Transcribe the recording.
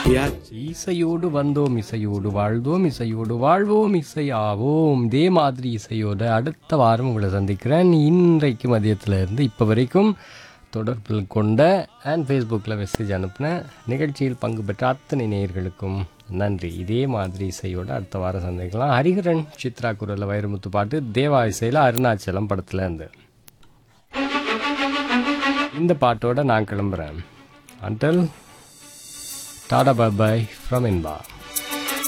இசையோடு வந்தோம் இசையோடு வாழ்ந்தோம் இசையோடு வாழ்வோம் இசையாவோம் இதே மாதிரி இசையோட அடுத்த வாரம் உங்களை சந்திக்கிறேன் இன்றைக்கு மதியத்தில் இருந்து இப்போ வரைக்கும் தொடர்பில் கொண்ட அண்ட் ஃபேஸ்புக்கில் மெசேஜ் அனுப்பின நிகழ்ச்சியில் பங்கு பெற்ற அத்தனை நேயர்களுக்கும் நன்றி இதே மாதிரி இசையோட அடுத்த வாரம் சந்திக்கலாம் ஹரிஹரன் சித்ரா குரலில் வைரமுத்து பாட்டு தேவா இசையில் அருணாச்சலம் படத்தில் இருந்து இந்த பாட்டோட நான் கிளம்புறேன் until tata bye from Inba